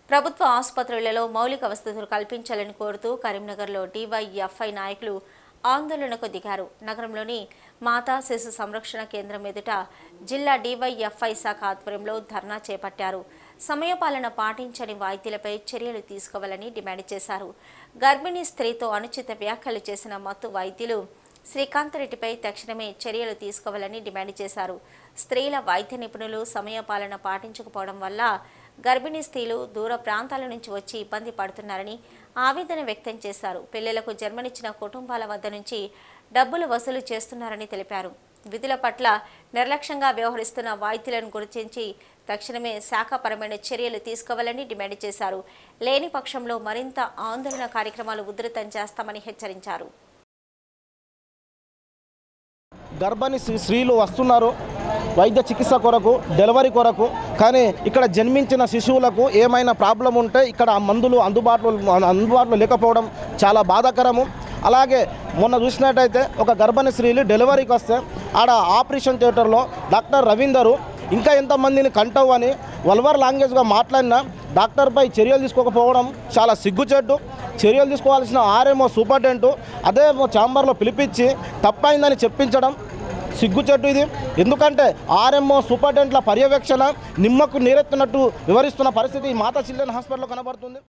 ప్రభుత్వ ఆసుపత్రులలో మౌలిక వసతులు కల్పించాలని కోరుతూ కరీంనగర్లో డివైఎఫ్ఐ నాయకులు ఆందోళనకు దిగారు నగరంలోని మాతా శిశు సంరక్షణ కేంద్రం ఎదుట జిల్లా డివైఎఫ్ఐ శాఖ ఆధ్వర్యంలో ధర్నా చేపట్టారు సమయపాలన పాటించని వాయిద్యులపై చర్యలు తీసుకోవాలని డిమాండ్ చేశారు గర్భిణీ స్త్రీతో అనుచిత వ్యాఖ్యలు చేసిన మత్తు వైద్యులు శ్రీకాంత్ రెడ్డిపై తక్షణమే చర్యలు తీసుకోవాలని డిమాండ్ చేశారు స్త్రీల వైద్య నిపుణులు సమయపాలన పాటించకపోవడం వల్ల గర్భిణీ స్త్రీలు దూర ప్రాంతాల నుంచి వచ్చి ఇబ్బంది పడుతున్నారని ఆవేదన వ్యక్తం చేశారు పిల్లలకు జన్మనిచ్చిన కుటుంబాల వద్ద నుంచి డబ్బులు వసూలు చేస్తున్నారని తెలిపారు విధుల పట్ల నిర్లక్ష్యంగా వ్యవహరిస్తున్న వైద్యులను గుర్తించి తక్షణమే శాఖపరమైన చర్యలు తీసుకోవాలని డిమాండ్ చేశారు లేని పక్షంలో మరింత ఆందోళన కార్యక్రమాలు ఉధృతం చేస్తామని హెచ్చరించారు గర్భిణీ స్త్రీ- స్త్రీలు వస్తున్నారు వైద్య చికిత్స కొరకు డెలివరీ కొరకు కానీ ఇక్కడ జన్మించిన శిశువులకు ఏమైనా ప్రాబ్లం ఉంటే ఇక్కడ ఆ మందులు అందుబాటులో అందుబాటులో లేకపోవడం చాలా బాధాకరము అలాగే మొన్న చూసినట్టయితే ఒక గర్భిణీ స్త్రీలు డెలివరీకి వస్తే ఆడ ఆపరేషన్ థియేటర్లో డాక్టర్ రవీందరు ఇంకా ఎంతమందిని కంటవు అని వల్వర్ లాంగ్వేజ్గా మాట్లాడినా డాక్టర్పై చర్యలు తీసుకోకపోవడం చాలా సిగ్గుచేటు చర్యలు తీసుకోవాల్సిన ఆర్ఎంఓ సూపరింటెండెంట్ అదే ఛాంబర్లో పిలిపించి తప్పైందని చెప్పించడం సిగ్గుచెట్టు ఇది ఎందుకంటే ఆర్ఎంఓ సూపరింటెండెంట్ల పర్యవేక్షణ నిమ్మకు నీరెత్తినట్టు వివరిస్తున్న పరిస్థితి ఈ మాతా చిల్డ్రన్ హాస్పిటల్లో కనబడుతుంది